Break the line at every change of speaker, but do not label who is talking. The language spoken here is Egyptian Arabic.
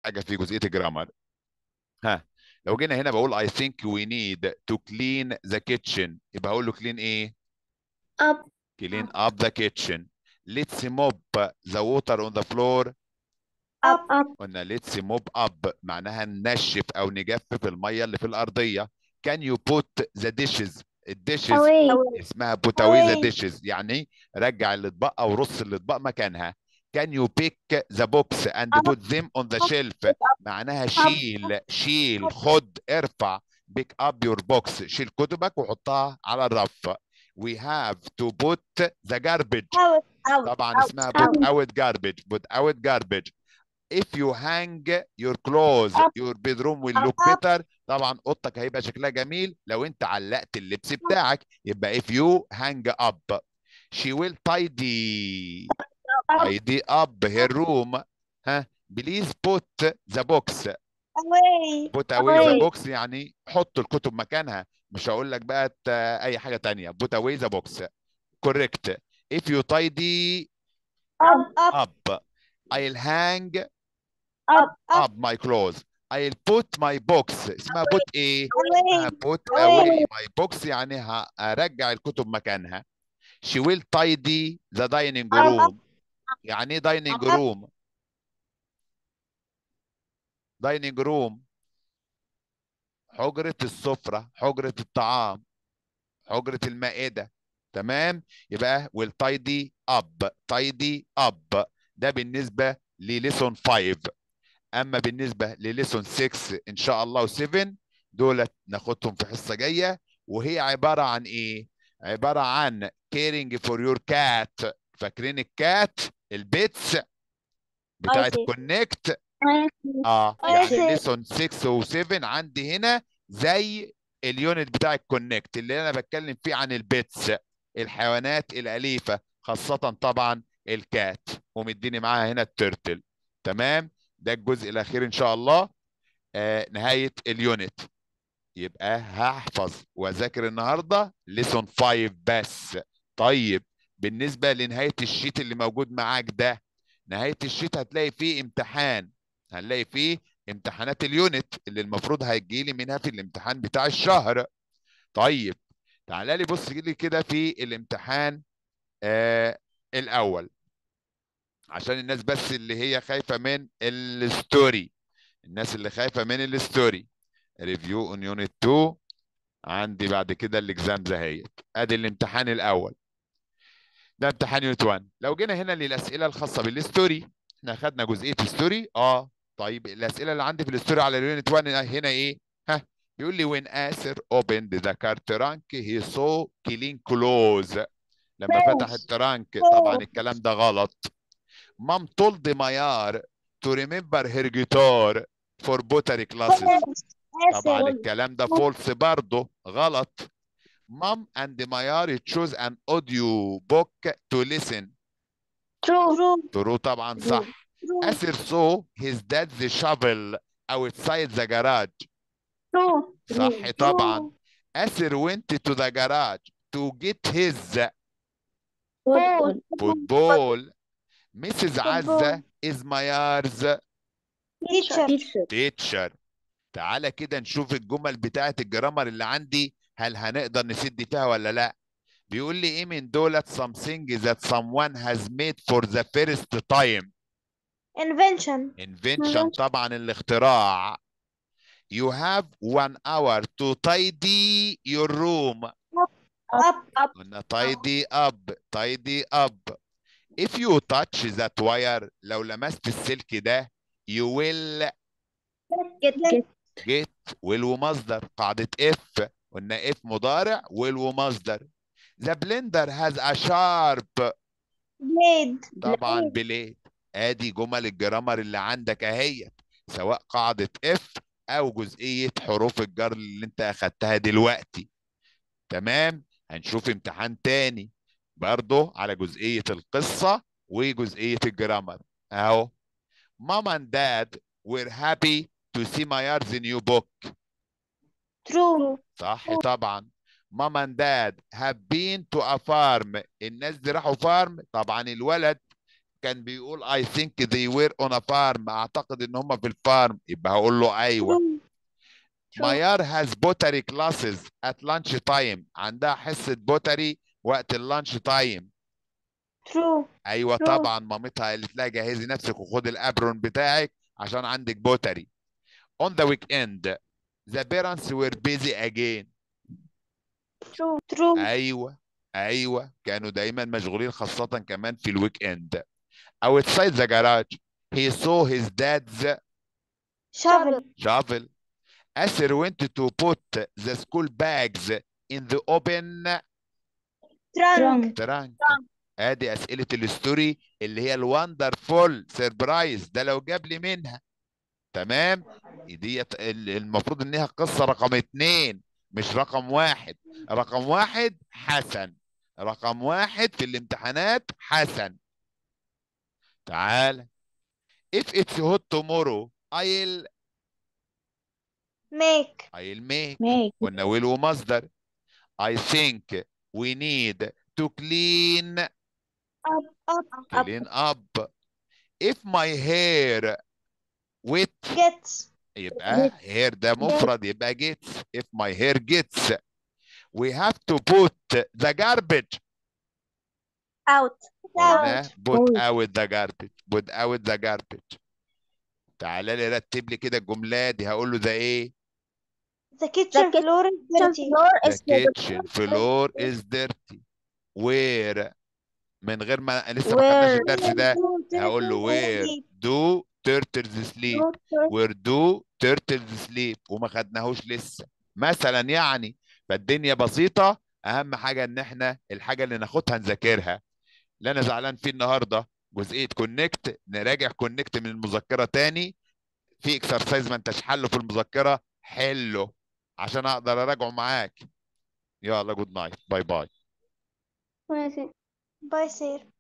حاجه في جزئيه الجرامر ها لو جينا هنا بقول I think we need to clean the kitchen يبقى هقول له clean ايه
up
clean up the kitchen let's mop the water on the floor
up up
قلنا let's mop up معناها ننشف او نجفف الميه اللي في الارضيه can you put the dishes الديشز
away
اسمها put away the
away.
dishes يعني رجع الاطباق او رص الاطباق مكانها can you pick the box and put them on the shelf معناها شيل شيل خد ارفع pick up your box شيل كتبك وحطها على الرف we have to put the garbage
out out
طبعا
out
اسمها
out.
put out garbage put out garbage if you hang your clothes
Up.
your bedroom will
Up,
look
up.
better طبعا اوضتك هيبقى شكلها جميل لو انت علقت اللبس بتاعك يبقى if you hang up she will tidy tidy up her room ها please put the box
away
put away the
away.
box يعني حط الكتب مكانها مش هقول لك بقى ت- اي حاجه تانية put away the box correct if you tidy
up up
up I'll hang
up up
up my clothes I'll put my box اسمها put ايه اسمها
away
put
away.
away my box يعني هرجع الكتب مكانها she will tidy the dining
up.
room يعني ايه dining
up.
room dining room حجرة السفرة حجرة الطعام حجرة المائدة تمام يبقى will tidy up tidy up ده بالنسبة لليسون 5 اما بالنسبة لليسون 6 ان شاء الله و7 دولت ناخدهم في حصة جاية وهي عبارة عن ايه عبارة عن caring for your cat فاكرين الكات البيتس بتاعت
see.
كونكت
I see.
اه
I
يعني
see.
ليسون 6 و7 عندي هنا زي اليونت بتاع الكونكت اللي انا بتكلم فيه عن البيتس الحيوانات الاليفه خاصه طبعا الكات ومديني معاها هنا الترتل تمام ده الجزء الاخير ان شاء الله آه نهايه اليونت يبقى هحفظ واذاكر النهارده ليسون 5 بس طيب بالنسبه لنهايه الشيت اللي موجود معاك ده نهايه الشيت هتلاقي فيه امتحان هنلاقي فيه امتحانات اليونت اللي المفروض هيجي لي منها في الامتحان بتاع الشهر طيب تعالى لي بص لي كده في الامتحان آه الاول عشان الناس بس اللي هي خايفه من الستوري الناس اللي خايفه من الستوري ريفيو اون يونت 2 عندي بعد كده الاكزام اهيت ادي الامتحان الاول ده امتحان يونت 1 لو جينا هنا للاسئله الخاصه بالستوري احنا خدنا جزئيه ستوري اه طيب الاسئله اللي عندي في الستوري على اليونت 1 هنا ايه ها بيقول لي when آسر opened the car trunk he saw clean clothes لما فتح
Clothes.
الترانك طبعا الكلام ده غلط مام told ميار to remember her guitar for pottery classes طبعا
False.
الكلام ده فولس برضه غلط مام اند ميار تشوز ان اوديو بوك تو ليسن
True. True.
ترو طبعا صح
True.
اسر سو هيز داد ذا شافل اوتسايد ذا جراج
True.
صح طبعا اسر went to the garage to get his
False.
football Mrs. عزة is Mayar's
Teacher. Teacher.
teacher تعالى كده نشوف الجمل بتاعت الجرامر اللي عندي هل هنقدر نسد فيها ولا لا بيقول لي ايه من دولت something that someone has made for the first time
Invention.
invention طبعا الاختراع you have one hour to tidy your room
Up. Up.
قلنا tidy up tidy up if you touch that wire لو لمست السلك ده you will
Get. Get.
get will ومصدر قاعدة if قلنا if مضارع will ومصدر the blender has a sharp
Blade.
طبعا بليد ادي جمل الجرامر اللي عندك اهيت سواء قاعدة if او جزئية حروف الجر اللي انت اخدتها دلوقتي تمام هنشوف امتحان تاني برضه على جزئية القصة وجزئية الجرامر اهو mom and dad were happy to see Mayar's new book
True.
صح طبعا mom and dad have been to a farm الناس دي راحوا فارم طبعا الولد كان بيقول I think they were on a farm اعتقد ان هم في الفارم يبقى هقول له ايوه
True. True.
ميار has pottery classes at lunch time عندها حصة بوتري وقت اللانش تايم
True.
ايوه
True.
طبعا مامتها قالت لها جهزي نفسك وخدي الابرون بتاعك عشان عندك بوتري on the weekend the parents were busy again
True. True.
ايوه ايوه كانوا دايما مشغولين خاصة كمان في الويك اند outside the garage he saw his dad's
Shovel.
shovel Asher went to put the school bags in the open
Trunk.
trunk ادي اسئله الستوري اللي هي الوندرفول سيربرايز ده لو جاب لي منها تمام ديت ال- المفروض انها قصه رقم اتنين مش رقم واحد رقم واحد حسن رقم واحد في الامتحانات حسن تعال if it's hot tomorrow I'll
Make.
I'll make
make
قلنا will ومصدر I think we need to clean
Up. Up. Up.
clean up if my hair wet
Gets.
يبقى hair ده مفرد يبقى gets if my hair gets we have to put the garbage
Out.
قلنا
Out.
put
Out.
out the garbage put out the garbage تعالى لي رتب لي كده الجملة دي هقول له ده ايه
The kitchen
kitchen
floor is dirty.
the kitchen floor is dirty where من غير ما لسه ما خدناش
Where
الدرس ده هقول له where do turtles sleep where do turtles sleep وما خدناهوش لسه مثلا يعني فالدنيا بسيطة أهم حاجة إن إحنا الحاجة اللي ناخدها نذاكرها اللي أنا زعلان فيه النهاردة جزئية كونكت نراجع كونكت من المذكرة تاني في اكسرسايز ما انتش حله في المذكرة حله عشان أقدر أراجعه معاك يلا جود نايت باي باي
Bye, sir.